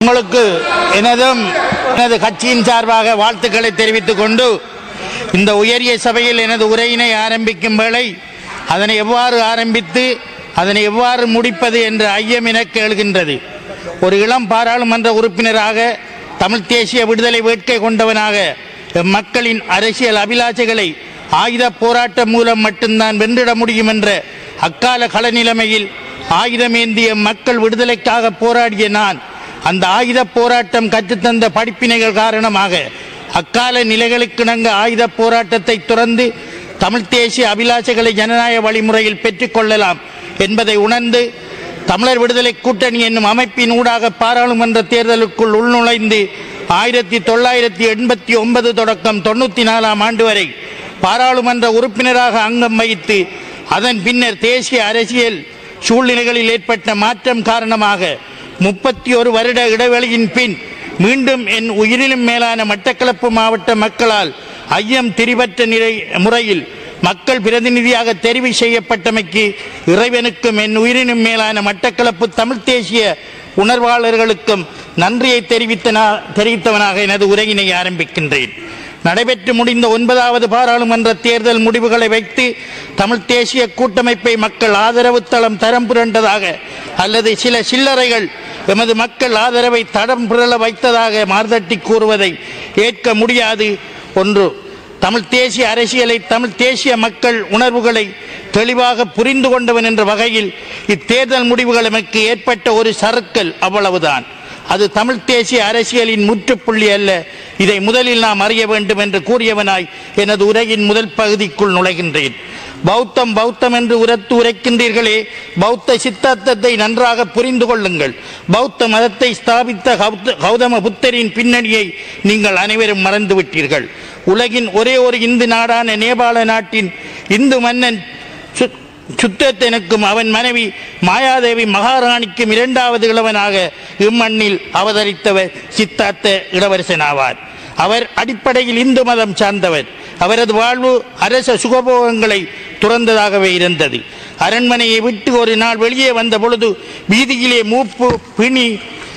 உங்களுக்கு எனதும் எனது கட்சியின் சார்பாக வாழ்த்துக்களை தெரிவித்துக் கொண்டு இந்த உயரிய சபையில் எனது உரையினை ஆரம்பிக்கும் வேளை அதனை எவ்வாறு ஆரம்பித்து அதனை எவ்வாறு முடிப்பது என்ற ஐயம் எனக்கு எழுகின்றது ஒரு இளம் பாராளுமன்ற உறுப்பினராக தமிழ் தேசிய விடுதலை வேட்கை கொண்டவனாக மக்களின் அரசியல் அபிலாஷைகளை ஆயுத போராட்டம் மூலம் மட்டும்தான் வென்றிட முடியும் என்ற அக்கால களநிலைமையில் ஆயுதமேந்திய மக்கள் விடுதலைக்காக போராடிய நான் அந்த ஆயுத போராட்டம் கற்றுத்தந்த படிப்பினைகள் காரணமாக அக்கால நிலைகளுக்கிணங்க ஆயுத போராட்டத்தை துறந்து தமிழ் தேசிய அபிலாஷைகளை ஜனநாயக வழிமுறையில் பெற்றுக்கொள்ளலாம் என்பதை உணர்ந்து தமிழர் விடுதலை கூட்டணி என்னும் அமைப்பின் ஊடாக பாராளுமன்ற தேர்தலுக்குள் உள்நுழைந்து ஆயிரத்தி தொள்ளாயிரத்தி எண்பத்தி ஒன்பது தொடக்கம் தொண்ணூத்தி நாலாம் ஆண்டு வரை பாராளுமன்ற உறுப்பினராக அங்கம் வகித்து அதன் பின்னர் தேசிய அரசியல் சூழ்நிலைகளில் ஏற்பட்ட மாற்றம் காரணமாக முப்பத்தி ஒரு வருட இடைவெளியின் பின் மீண்டும் என் உயிரிலும் மேலான மட்டக்களப்பு மாவட்ட மக்களால் ஐயம் திரிபற்ற நிலை முறையில் மக்கள் பிரதிநிதியாக தெரிவு செய்யப்பட்டமைக்கு இறைவனுக்கும் என் உயிரினும் மேலான மட்டக்களப்பு தமிழ் தேசிய உணர்வாளர்களுக்கும் நன்றியை தெரிவித்தனா தெரிவித்தவனாக எனது உரையினை ஆரம்பிக்கின்றேன் நடைபெற்று முடிந்த ஒன்பதாவது பாராளுமன்ற தேர்தல் முடிவுகளை வைத்து தமிழ் தேசிய கூட்டமைப்பை மக்கள் ஆதரவு தளம் தரம் புரண்டதாக அல்லது சில சில்லறைகள் எமது மக்கள் ஆதரவை தடம் புரள வைத்ததாக மார்தட்டி கூறுவதை ஏற்க முடியாது ஒன்று தமிழ் தேசிய அரசியலை தமிழ் தேசிய மக்கள் உணர்வுகளை தெளிவாக புரிந்து கொண்டவன் என்ற வகையில் இத்தேர்தல் முடிவுகள் எமக்கு ஏற்பட்ட ஒரு சறுக்கல் அவ்வளவுதான் அது தமிழ் தேசிய அரசியலின் முற்றுப்புள்ளி அல்ல இதை முதலில் நாம் அறிய வேண்டும் என்று கூறியவனாய் எனது உரையின் முதல் பகுதிக்குள் நுழைகின்றேன் பௌத்தம் பௌத்தம் என்று உரத்து உரைக்கின்றீர்களே பௌத்த சித்தாந்தத்தை நன்றாக புரிந்து கொள்ளுங்கள் பௌத்த மதத்தை ஸ்தாபித்த கௌத- கௌதம புத்தரின் பின்னணியை நீங்கள் அனைவரும் மறந்துவிட்டீர்கள் உலகின் ஒரே ஒரு இந்து நாடான நேபாள நாட்டின் இந்து மன்னன் சு- சுத்தத்தனுக்கும் அவன் மனைவி மாயாதேவி மகாராணிக்கும் இரண்டாவது இளவனாக இம்மண்ணில் அவதரித்தவர் சித்தார்த்த இளவரசன் ஆவார் அவர் அடிப்படையில் இந்து மதம் சார்ந்தவர் அவரது வாழ்வு அரச சுகபோகங்களை துறந்ததாகவே இருந்தது அரண்மனையை விட்டு ஒரு நாள் வெளியே வந்த பொழுது வீதியிலே மூப்பு பிணி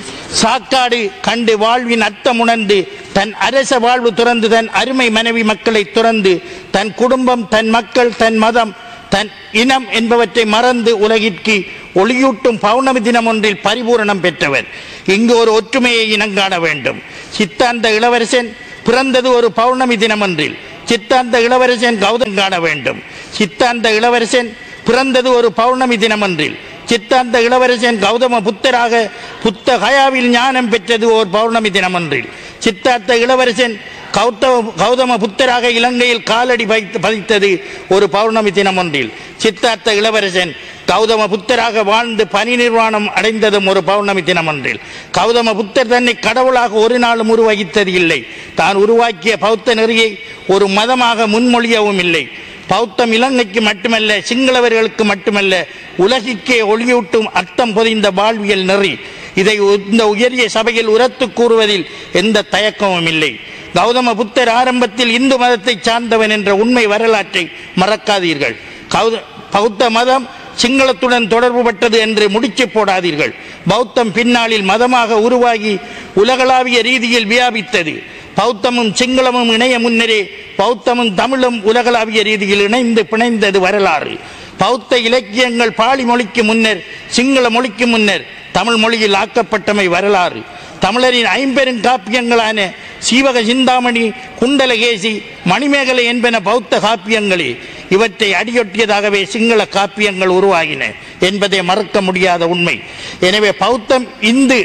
சாக்காடு கண்டு வாழ்வின் அர்த்தம் உணர்ந்து தன் அரச வாழ்வு துறந்து தன் அருமை மனைவி மக்களை துறந்து தன் குடும்பம் தன் மக்கள் தன் மதம் தன் இனம் என்பவற்றை மறந்து உலகிற்கு ஒளியூட்டும் பௌர்ணமி தினம் ஒன்றில் பரிபூரணம் பெற்றவர் இங்கு ஒரு ஒற்றுமையை இனங்காண வேண்டும் சித்தாந்த இளவரசன் பிறந்தது ஒரு பௌர்ணமி தினம் ஒன்றில் சித்தாந்த இளவரசன் கௌதம் காண வேண்டும் சித்தாந்த இளவரசன் பிறந்தது ஒரு பௌர்ணமி தினம் ஒன்றில் சித்தாந்த இளவரசன் கௌதம புத்தராக புத்த கயாவில் ஞானம் பெற்றது ஓர் பௌர்ணமி தினம் ஒன்றில் சித்தார்த்த இளவரசன் கௌதம கௌதம புத்தராக இலங்கையில் காலடி வைத்து பதித்தது ஒரு பௌர்ணமி தினம் ஒன்றில் சித்தார்த்த இளவரசன் கௌதம புத்தராக வாழ்ந்து பணி நிர்வாணம் அடைந்ததும் ஒரு பௌர்ணமி தினம் ஒன்றில் கௌதம புத்தர் தன்னை கடவுளாக ஒரு நாளும் உருவகித்தது இல்லை தான் உருவாக்கிய பௌத்த நெறியை ஒரு மதமாக முன்மொழியவும் இல்லை பௌத்தம் இலங்கைக்கு மட்டுமல்ல சிங்களவர்களுக்கு மட்டுமல்ல உலகிற்கே ஒளியூட்டும் அர்த்தம் பொதிந்த வாழ்வியல் நெறி இதை இந்த உயரிய சபையில் உரத்து கூறுவதில் எந்த தயக்கமும் இல்லை கௌதம புத்தர் ஆரம்பத்தில் இந்து மதத்தை சார்ந்தவன் என்ற உண்மை வரலாற்றை மறக்காதீர்கள் கௌத- பௌத்த மதம் சிங்களத்துடன் தொடர்புபட்டது என்று முடிச்சு போடாதீர்கள் பௌத்தம் பின்னாளில் மதமாக உருவாகி உலகளாவிய ரீதியில் வியாபித்தது பௌத்தமும் சிங்களமும் இணைய முன்னரே பௌத்தமும் தமிழும் உலகளாவிய ரீதியில் இணைந்து பிணைந்தது வரலாறு பௌத்த இலக்கியங்கள் பாலி மொழிக்கு முன்னர் சிங்கள மொழிக்கு முன்னர் தமிழ் மொழியில் ஆக்கப்பட்டமை வரலாறு தமிழரின் ஐம்பெரும் காப்பியங்களான சீவக சிந்தாமணி குண்டலகேசி மணிமேகலை என்பன பௌத்த காப்பியங்களே இவற்றை அடியொட்டியதாகவே சிங்கள காப்பியங்கள் உருவாகின என்பதை மறக்க முடியாத உண்மை எனவே பௌத்தம் இந்து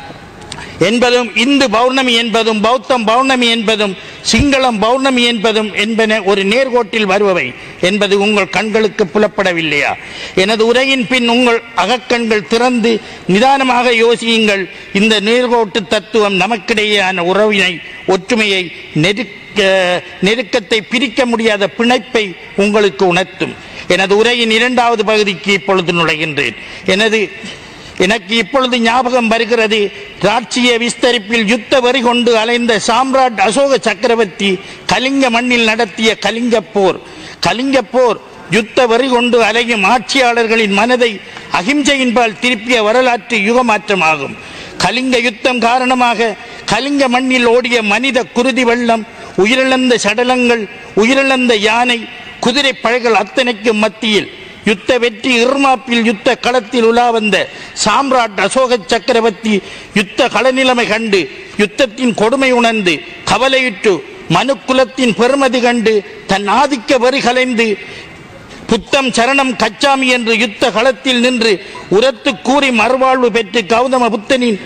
என்பதும் இந்து பௌர்ணமி என்பதும் பௌத்தம் பௌர்ணமி என்பதும் சிங்களம் பௌர்ணமி என்பதும் என்பன ஒரு நேர்கோட்டில் வருபவை என்பது உங்கள் கண்களுக்கு புலப்படவில்லையா எனது உரையின் பின் உங்கள் அகக்கண்கள் திறந்து நிதானமாக யோசியுங்கள் இந்த நேர்கோட்டு தத்துவம் நமக்கிடையேயான உறவினை ஒற்றுமையை நெருக்க நெருக்கத்தை பிரிக்க முடியாத பிணைப்பை உங்களுக்கு உணர்த்தும் எனது உரையின் இரண்டாவது பகுதிக்கு இப்பொழுது நுழைகின்றேன் எனது எனக்கு இப்பொழுது ஞாபகம் வருகிறது ராட்சிய விஸ்தரிப்பில் யுத்த வரி கொண்டு அலைந்த சாம்ராட் அசோக சக்கரவர்த்தி கலிங்க மண்ணில் நடத்திய கலிங்க போர் கலிங்க போர் யுத்த வரி கொண்டு அலையும் ஆட்சியாளர்களின் மனதை அகிம்சையின்பால் திருப்பிய வரலாற்று யுகமாற்றமாகும் கலிங்க யுத்தம் காரணமாக கலிங்க மண்ணில் ஓடிய மனித குருதி வெள்ளம் உயிரிழந்த சடலங்கள் உயிரிழந்த யானை குதிரை பழைகள் அத்தனைக்கும் மத்தியில் யுத்த வெற்றி இர்மாப்பில் யுத்த களத்தில் உலா வந்த சாம்ராட் அசோக சக்கரவர்த்தி யுத்த களநிலைமை கண்டு யுத்தத்தின் கொடுமை உணர்ந்து கவலையுற்று மனுக்குலத்தின் பெருமதி கண்டு தன் ஆதிக்க வரி கலைந்து புத்தம் சரணம் கச்சாமி என்று யுத்த களத்தில் நின்று உரத்து கூறி மறுவாழ்வு பெற்று கௌதம புத்தனின்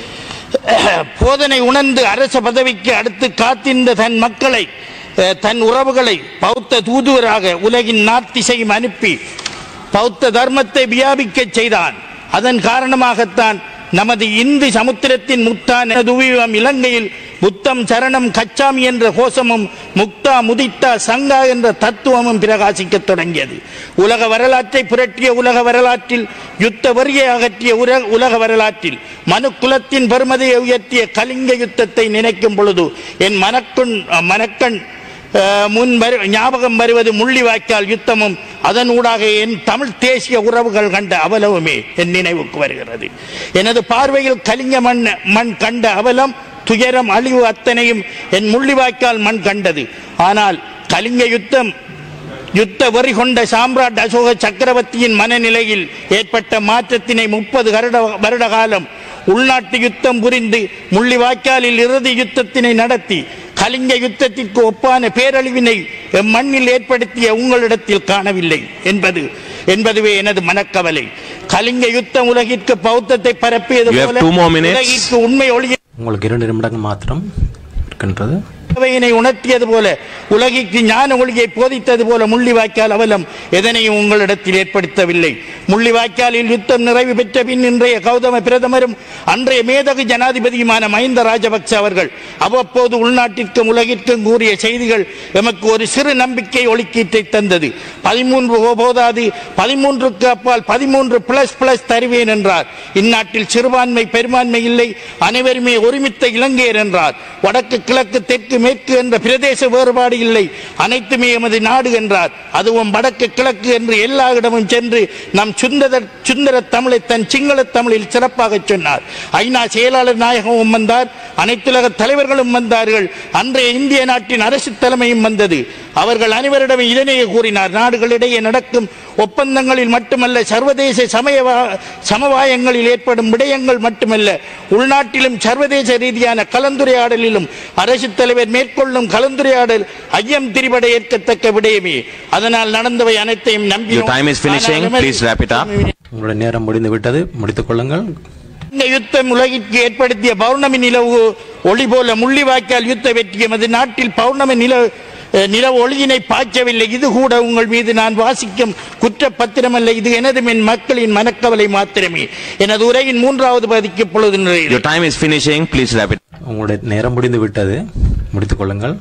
போதனை உணர்ந்து அரச பதவிக்கு அடுத்து காத்திருந்த தன் மக்களை அஹ், தன் உறவுகளை பௌத்த தூதுவராக உலகின் நாத்திசையும் அனுப்பி பௌத்த தர்மத்தை வியாபிக்கச் செய்தான் அதன் காரணமாகத்தான் நமது இந்து சமுத்திரத்தின் முத்தான துவீபம் இலங்கையில் புத்தம் சரணம் கச்சாமி என்ற கோஷமும் முக்தா முதித்தா சங்கா என்ற தத்துவமும் பிரகாசிக்கத் தொடங்கியது உலக வரலாற்றை புரட்டிய உலக வரலாற்றில் யுத்த வரியை அகற்றிய உர- உலக வரலாற்றில் மனு குலத்தின் பெருமதியை உயர்த்திய கலிங்க யுத்தத்தை நினைக்கும் பொழுது என் மனக்குண் மனக்கண் அஹ், முன் வரு ஞாபகம் வருவது முள்ளிவாய்க்கால் யுத்தமும் அதனூடாக என் தமிழ் தேசிய உறவுகள் கண்ட அவலவுமே என் நினைவுக்கு வருகிறது எனது பார்வையில் கலிங்க மண் மண் கண்ட அவலம் துயரம் அழிவு அத்தனையும் என் முள்ளிவாய்க்கால் மண் கண்டது ஆனால் கலிங்க யுத்தம் யுத்த வெறி கொண்ட சாம்ராட் அசோக சக்கரவர்த்தியின் மனநிலையில் ஏற்பட்ட மாற்றத்தினை முப்பது வருட வருட காலம் உள்நாட்டு யுத்தம் புரிந்து முள்ளிவாய்க்காலில் இறுதி யுத்தத்தினை நடத்தி கலிங்க யுத்தத்திற்கு ஒப்பான பேரழிவினை எம் மண்ணில் ஏற்படுத்திய உங்களிடத்தில் காணவில்லை என்பது என்பதுவே எனது மனக்கவலை கலிங்க யுத்தம் உலகிற்கு பௌத்தத்தை பரப்பியது You have போல two more minutes. உலகிற்கு உண்மை ஒளிய உங்களுக்கு இரண்டு நிமிடங்கள் மாத்திரம் இருக்கின்றது தேவையினை உணர்த்தியது போல உலகிற்கு ஞான ஒளியை போதித்தது போல முள்ளிவாய்க்கால் அவலம் எதனையும் உங்களிடத்தில் ஏற்படுத்தவில்லை முள்ளிவாய்க்காலில் யுத்தம் நிறைவு பெற்ற பின் இன்றைய கௌதம பிரதமரும் அன்றைய மேதகு ஜனாதிபதியுமான மஹிந்த ராஜபக்ச அவர்கள் அவ்வப்போது உள்நாட்டிற்கும் உலகிற்கும் கூறிய செய்திகள் எமக்கு ஒரு சிறு நம்பிக்கை ஒளிக்கீட்டை தந்தது பதிமூன்று போதாது பதிமூன்றுக்கு அப்பால் பதிமூன்று பிளஸ் பிளஸ் தருவேன் என்றார் இந்நாட்டில் சிறுபான்மை பெரும்பான்மை இல்லை அனைவருமே ஒருமித்த இலங்கையர் என்றார் வடக்கு கிழக்கு தெற்கு மேற்கு என்ற பிரதேச வேறுபாடு இல்லை அனைத்துமே எமது நாடு என்றார் அதுவும் வடக்கு கிழக்கு என்று எல்லா இடமும் சென்று நம் சுந்தர சுந்தர தமிழை தன் சிங்கள தமிழில் சிறப்பாக சொன்னார் ஐநா செயலாளர் நாயகமும் வந்தார் அனைத்துலக தலைவர்களும் வந்தார்கள் அன்றைய இந்திய நாட்டின் அரசு தலைமையும் வந்தது அவர்கள் அனைவரிடமும் இதனையே கூறினார் நாடுகளிடையே நடக்கும் ஒப்பந்தங்களில் மட்டுமல்ல சர்வதேச சமய சமவாயங்களில் ஏற்படும் விடயங்கள் மட்டுமல்ல உள்நாட்டிலும் சர்வதேச ரீதியான கலந்துரையாடலிலும் அரசு தலைவர் மேற்கொள்ளும் கலந்துரையாடல் ஐயம் திரிபட ஏற்கத்தக்க விடயமே அதனால் நடந்தவை அனைத்தையும் நம்பி Your time is finishing. Please wrap it up. உங்களுடைய நேரம் முடிந்து விட்டது முடித்துக் கொள்ளுங்கள் இந்த யுத்தம் உலகிற்கு ஏற்படுத்திய பௌர்ணமி நிலவு ஒளி போல முள்ளிவாய்க்கால் யுத்த வெற்றி எமது நாட்டில் பௌர்ணமி நில அஹ், நிலவு ஒளியினை பாய்ச்சவில்லை இது கூட உங்கள் மீது நான் வாசிக்கும் குற்றப்பத்திரமல்ல இது எனது என் மக்களின் மனக்கவலை மாத்திரமே எனது உரையின் மூன்றாவது பகுதிக்கு இப்பொழுது நிறைவு Your time is finishing. Please wrap it. உங்களுடைய நேரம் முடிந்து விட்டது முடித்துக் கொள்ளுங்கள்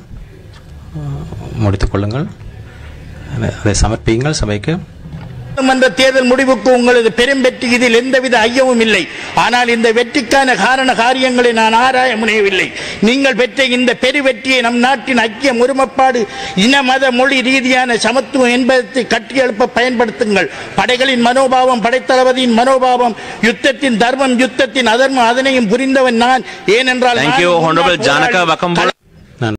முடித்துக் கொள்ளுங்கள் அதை- அதை சமர்ப்பியுங்கள் சபைக்கு நாடாளுமன்ற தேர்தல் முடிவுக்கு உங்களது பெரும் வெற்றி இதில் எந்தவித ஐயமும் இல்லை ஆனால் இந்த வெற்றிக்கான காரண காரியங்களை நான் ஆராய முனையவில்லை நீங்கள் பெற்ற இந்த பெரு வெற்றியை நம் நாட்டின் ஐக்கியம் ஒருமைப்பாடு இன மத மொழி ரீதியான சமத்துவம் என்பதை கட்டியெழுப்ப பயன்படுத்துங்கள் படைகளின் மனோபாவம் படைத்தளபதியின் மனோபாவம் யுத்தத்தின் தர்மம் யுத்தத்தின் அதர்மம் அதனையும் புரிந்தவன் நான் ஏனென்றால் Thank நான் you, முன்னாள் Honorable Janaka போராளி. Vakambola.